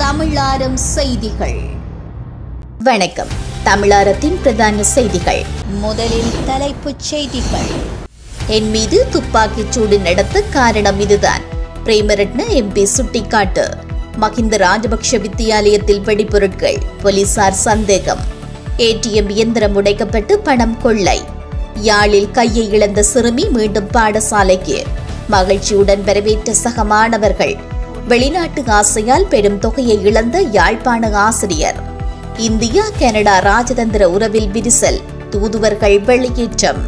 தமிழாரம் செய்திகள் வணக்கம் தமிழாரத்தின் பிரதான செய்திகள் முதலில் தலைப்புச் செய்திகள் என் மீது துப்பாக்கிச் சூடு நடத்த காரணம் இதுதான் பிரேமரட்ன எம்பி சுட்டிக்காட்டு மகிந்த ராஜபக்ஷ வித்தியாலயத்தில் வெடிபொருட்கள் போலீசார் சந்தேகம் ஏடிஎம் இயந்திரம் உடைக்கப்பட்டு பணம் கொள்ளை யாழில் கையை இழந்த சிறுமி மீண்டும் பாடசாலைக்கு மகிழ்ச்சியுடன் வரவேற்ற சக மாணவர்கள் வெளிநாட்டு ஆசையால் பெரும் தொகையை இழந்த யாழ்ப்பாண ஆசிரியர் இந்தியா கனடா ராஜதந்திர உறவில் விரிசல் தூதுவர்கள் வெளியேற்றம்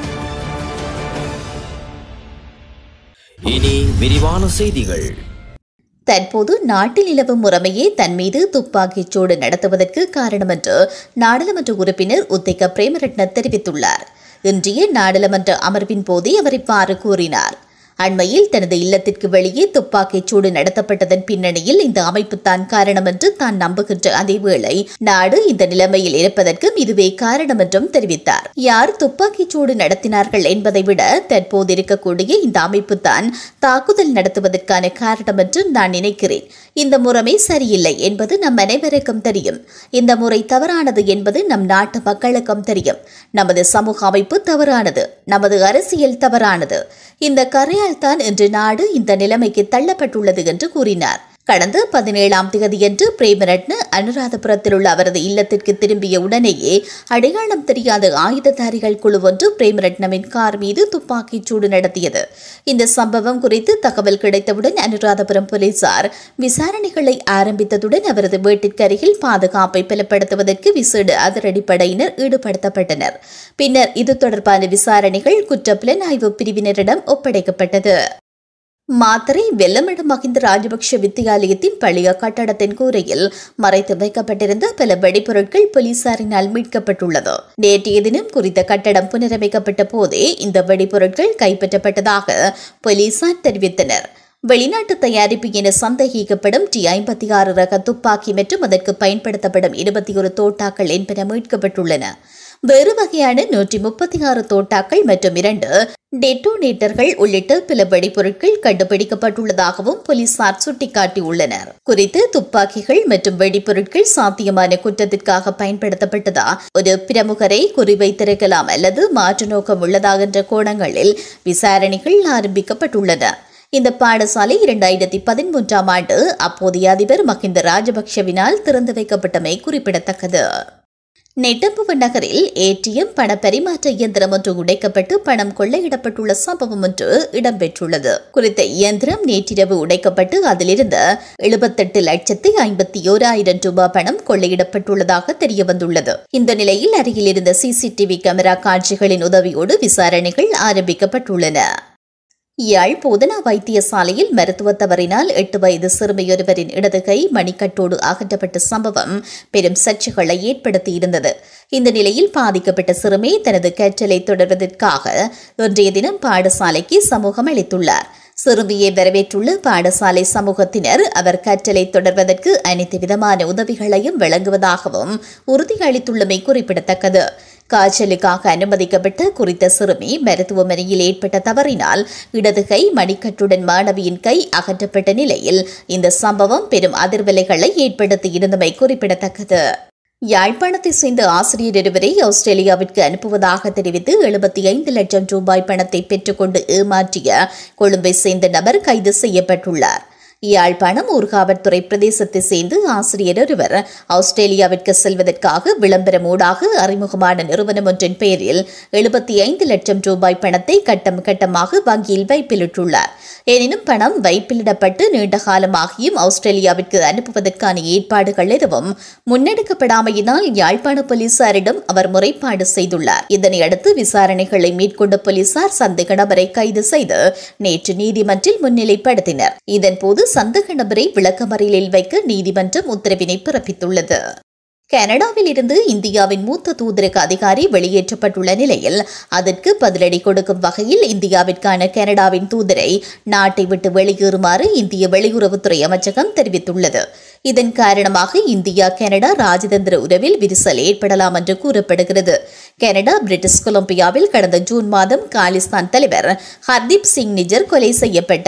இனி விரிவான செய்திகள் தற்போது நாட்டில் நிலவும் முறைமையே தன் மீது துப்பாக்கிச் சூடு நடத்துவதற்கு காரணம் என்று நாடாளுமன்ற உறுப்பினர் உத்திக பிரேமரட்ன தெரிவித்துள்ளார் இன்றைய நாடாளுமன்ற அமர்வின் போதே அவர் இவ்வாறு கூறினார் அண்மையில் தனது இல்லத்திற்கு வெளியே துப்பாக்கிச் சூடு நடத்தப்பட்டதன் பின்னணியில் இந்த அமைப்பு தான் காரணம் என்று தான் நம்புகின்ற அதேவேளை நாடு இந்த நிலைமையில் இருப்பதற்கும் இதுவே காரணம் என்றும் தெரிவித்தார் யார் துப்பாக்கிச் சூடு நடத்தினார்கள் என்பதை விட தற்போது இருக்கக்கூடிய இந்த அமைப்பு தான் தாக்குதல் நடத்துவதற்கான காரணம் என்று நான் நினைக்கிறேன் இந்த முறைமை சரியில்லை என்பது நம் அனைவருக்கும் தெரியும் இந்த முறை தவறானது என்பது நம் நாட்டு மக்களுக்கும் தெரியும் நமது சமூக அமைப்பு தவறானது நமது அரசியல் தவறானது இந்த கரையால் தான் இன்று நாடு இந்த நிலைமைக்கு தள்ளப்பட்டுள்ளது என்று கூறினார் கடந்த பதினேழாம் தேதியன்று பிரேமரட்ன அனுராதபுரத்தில் உள்ள அவரது இல்லத்திற்கு திரும்பிய உடனேயே அடையாளம் தெரியாத ஆயுததாரிகள் குழு ஒன்று பிரேமரட்னவின் கார் மீது துப்பாக்கிச் சூடு நடத்தியது இந்த சம்பவம் குறித்து தகவல் கிடைத்தவுடன் அனுராதபுரம் போலீசார் விசாரணைகளை ஆரம்பித்ததுடன் அவரது வீட்டிற்கு அருகில் பாதுகாப்பை பலப்படுத்துவதற்கு விசேட அதிரடிப்படையினர் ஈடுபடுத்தப்பட்டனர் பின்னர் இது தொடர்பான விசாரணைகள் குற்றப்புலனாய்வு பிரிவினரிடம் ஒப்படைக்கப்பட்டது மாத்தரை வெள்ளமடு மகிந்த ராஜபக்ஷ வித்தியாலயத்தின் பழைய கட்டடத்தின் கூரையில் மறைத்து வைக்கப்பட்டிருந்த பல வெடிபொருட்கள் போலீசாரினால் மீட்கப்பட்டுள்ளது நேற்றைய தினம் குறித்த கட்டடம் புனரமைக்கப்பட்ட போதே இந்த வெடிபொருட்கள் கைப்பற்றப்பட்டதாக போலீசார் தெரிவித்தனர் வெளிநாட்டு தயாரிப்பு என சந்தேகிக்கப்படும் டி ஐம்பத்தி ஆறு ரக துப்பாக்கி மற்றும் அதற்கு பயன்படுத்தப்படும் இருபத்தி ஒரு தோட்டாக்கள் என்பன மீட்கப்பட்டுள்ளன வேறு வகையான நூற்றி முப்பத்தி ஆறு தோட்டாக்கள் மற்றும் இரண்டு டெட்டோனேட்டர்கள் உள்ளிட்ட பல வெடிபொருட்கள் கண்டுபிடிக்கப்பட்டுள்ளதாகவும் போலீசார் சுட்டிக்காட்டியுள்ளனர் குறித்து துப்பாக்கிகள் மற்றும் வெடிபொருட்கள் சாத்தியமான குற்றத்திற்காக பயன்படுத்தப்பட்டதா ஒரு பிரமுகரை குறிவைத்திருக்கலாம் அல்லது மாற்று நோக்கம் உள்ளதா என்ற கோணங்களில் விசாரணைகள் ஆரம்பிக்கப்பட்டுள்ளன இந்த பாடசாலை இரண்டாயிரத்தி பதிமூன்றாம் ஆண்டு அப்போதைய அதிபர் மஹிந்த ராஜபக்ஷவினால் திறந்து வைக்கப்பட்டமை குறிப்பிடத்தக்கது நெட்டம்புவ நகரில் ஏடிஎம் பண பரிமாற்ற இயந்திரம் ஒன்று உடைக்கப்பட்டு பணம் கொள்ளையிடப்பட்டுள்ள சம்பவம் ஒன்று இடம்பெற்றுள்ளது குறித்த இயந்திரம் நேற்றிரவு உடைக்கப்பட்டு அதிலிருந்த எழுபத்தெட்டு லட்சத்து ஐம்பத்தி ஓராயிரம் ரூபாய் பணம் கொள்ளையிடப்பட்டுள்ளதாக தெரியவந்துள்ளது இந்த நிலையில் அருகில் இருந்த சிசிடிவி கேமரா காட்சிகளின் உதவியோடு விசாரணைகள் ஆரம்பிக்கப்பட்டுள்ளன யாழ் போதனா வைத்தியசாலையில் மருத்துவ தவறினால் எட்டு வயது சிறுமியொருவரின் இடது கை மணிக்கட்டோடு அகற்றப்பட்ட சம்பவம் பெரும் சர்ச்சைகளை ஏற்படுத்தியிருந்தது இந்த நிலையில் பாதிக்கப்பட்ட சிறுமி தனது கற்றலை தொடர்வதற்காக இன்றைய தினம் பாடசாலைக்கு சமூகம் அளித்துள்ளார் சிறுமியை வரவேற்றுள்ள பாடசாலை சமூகத்தினர் அவர் கற்றலை தொடர்வதற்கு அனைத்து விதமான உதவிகளையும் வழங்குவதாகவும் உறுதியளித்துள்ளமை குறிப்பிடத்தக்கது காய்ச்சலுக்காக அனுமதிக்கப்பட்ட குறித்த சிறுமி மருத்துவமனையில் ஏற்பட்ட தவறினால் இடது கை மணிக்கட்டுடன் மாணவியின் கை அகற்றப்பட்ட நிலையில் இந்த சம்பவம் பெரும் அதிர்வலைகளை ஏற்படுத்தியிருந்தமை குறிப்பிடத்தக்கது யாழ்ப்பாணத்தை சேர்ந்த ஆசிரியர் ஒருவரை ஆஸ்திரேலியாவிற்கு அனுப்புவதாக தெரிவித்து எழுபத்தி ஐந்து லட்சம் ரூபாய் பணத்தை பெற்றுக்கொண்டு ஏமாற்றிய கொழும்பை சேர்ந்த நபர் கைது செய்யப்பட்டுள்ளார் யாழ்ப்பாணம் ஊர்காவற்துறை பிரதேசத்தை சேர்ந்து ஆசிரியர் ஒருவர் ஆஸ்திரேலியாவிற்கு செல்வதற்காக விளம்பரம் ஊடாக அறிமுகமான நிறுவனம் ஒன்றின் பெயரில் எழுபத்தி ஐந்து லட்சம் ரூபாய் பணத்தை கட்டம் கட்டமாக வங்கியில் வைப்பிலிட்டுள்ளார் எனினும் பணம் வைப்பிலிடப்பட்டு நீண்ட காலமாகியும் ஆஸ்திரேலியாவிற்கு அனுப்புவதற்கான ஏற்பாடுகள் எதுவும் முன்னெடுக்கப்படாமையினால் யாழ்ப்பாண போலீசாரிடம் அவர் முறைப்பாடு செய்துள்ளார் இதனையடுத்து விசாரணைகளை மேற்கொண்ட போலீசார் சந்தேக நபரை கைது செய்து நேற்று நீதிமன்றில் முன்னிலைப்படுத்தினர் இதன்போது சந்தேக நபரை விளக்கமறியலில் வைக்க நீதிமன்றம் உத்தரவினை பிறப்பித்துள்ளது கனடாவில் இருந்து இந்தியாவின் மூத்த தூதரக அதிகாரி வெளியேற்றப்பட்டுள்ள நிலையில் அதற்கு பதிலடி கொடுக்கும் வகையில் இந்தியாவிற்கான கனடாவின் தூதரை நாட்டை விட்டு வெளியேறுமாறு இந்திய வெளியுறவுத்துறை அமைச்சகம் தெரிவித்துள்ளது இதன் காரணமாக இந்தியா கனடா ராஜதந்திர உறவில் விரிசல் ஏற்படலாம் என்று கூறப்படுகிறது கனடா பிரிட்டிஷ் கொலம்பியாவில் கடந்த ஜூன் மாதம் காலிஸ்தான் தலைவர் ஹர்தீப் சிங் நிஜர் கொலை செய்யப்பட்டார்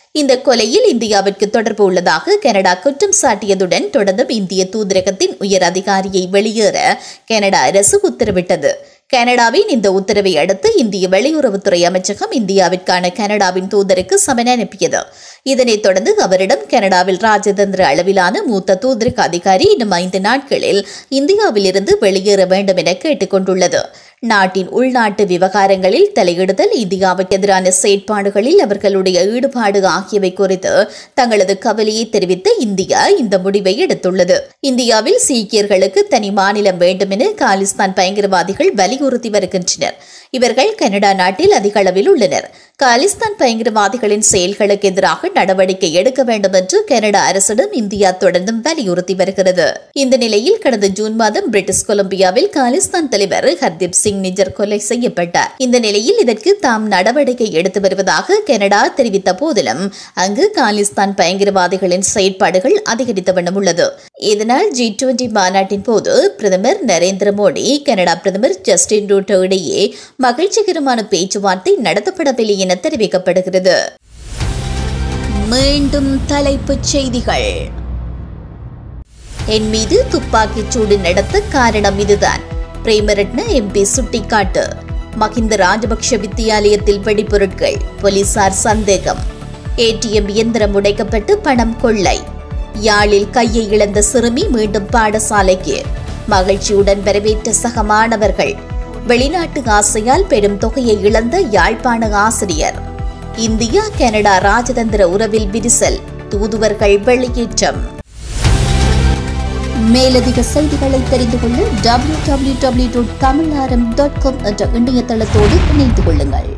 இந்த கொலையில் இந்தியாவிற்கு தொடர்பு உள்ளதாக கனடா குற்றம் சாட்டியதுடன் தொடர்ந்தும் இந்திய தூதரகத்தின் உயர் அதிகாரியை வெளியேற கனடா அரசு உத்தரவிட்டது கனடாவின் இந்த உத்தரவை அடுத்து இந்திய வெளியுறவுத்துறை அமைச்சகம் இந்தியாவிற்கான கனடாவின் தூதருக்கு சமன் அனுப்பியது இதனைத் தொடர்ந்து அவரிடம் கனடாவில் ராஜதந்திர அளவிலான மூத்த தூதரக அதிகாரி இன்னும் ஐந்து நாட்களில் இந்தியாவிலிருந்து வெளியேற வேண்டும் என கேட்டுக் கொண்டுள்ளது நாட்டின் உள்நாட்டு விவகாரங்களில் தலையிடுதல் இந்தியாவுக்கு எதிரான செயற்பாடுகளில் அவர்களுடைய ஈடுபாடு ஆகியவை குறித்து தங்களது கவலையை தெரிவித்த இந்தியா இந்த முடிவை எடுத்துள்ளது இந்தியாவில் சீக்கியர்களுக்கு தனி மாநிலம் வேண்டும் என காலிஸ்தான் பயங்கரவாதிகள் வலியுறுத்தி வருகின்றனர் இவர்கள் கனடா நாட்டில் அதிக அளவில் உள்ளனர் காலிஸ்தான் பயங்கரவாதிகளின் செயல்களுக்கு எதிராக நடவடிக்கை எடுக்க வேண்டும் என்று கனடா அரசிடம் இந்தியா தொடர்ந்தும் வலியுறுத்தி வருகிறது இந்த நிலையில் கடந்த ஜூன் மாதம் பிரிட்டிஷ் கொலம்பியாவில் காலிஸ்தான் தலைவர் ஹர்தீப் சிங் நிஜர் கொலை செய்யப்பட்டார் இந்த நிலையில் இதற்கு தாம் நடவடிக்கை எடுத்து வருவதாக கனடா தெரிவித்த போதிலும் அங்கு காலிஸ்தான் பயங்கரவாதிகளின் செயற்பாடுகள் அதிகரித்த வண்ணம் உள்ளது இதனால் ஜி டுவெண்டி மாநாட்டின் போது பிரதமர் நரேந்திர மோடி கனடா பிரதமர் ஜஸ்டின் ரூட்டோ இடையே மகிழ்ச்சிகரமான பேச்சுவார்த்தை நடத்தப்படவில்லை என தெரிவிக்கப்படுகிறது மீண்டும் தலைப்புச் செய்திகள் என் மீது துப்பாக்கிச் சூடு நடத்த காரணம் இதுதான் பிரேமரட்ன எம்பி சுட்டிக்காட்டு மகிந்த ராஜபக்ஷ வித்தியாலயத்தில் வெடிபொருட்கள் போலீசார் சந்தேகம் ஏடிஎம் இயந்திரம் உடைக்கப்பட்டு பணம் கொள்ளை யாழில் கையை இழந்த சிறுமி மீண்டும் பாடசாலைக்கு மகிழ்ச்சியுடன் வரவேற்ற சக மாணவர்கள் வெளிநாட்டு ஆசையால் பெரும் தொகையை இழந்த யாழ்ப்பாண ஆசிரியர் இந்தியா கனடா ராஜதந்திர உறவில் விரிசல் தூதுவர்கள் வெளியேற்றம் மேலதிக செய்திகளை தெரிந்து கொள்ள W W W dot Tamil dot com என்ற இணையதளத்தோடு இணைந்து கொள்ளுங்கள்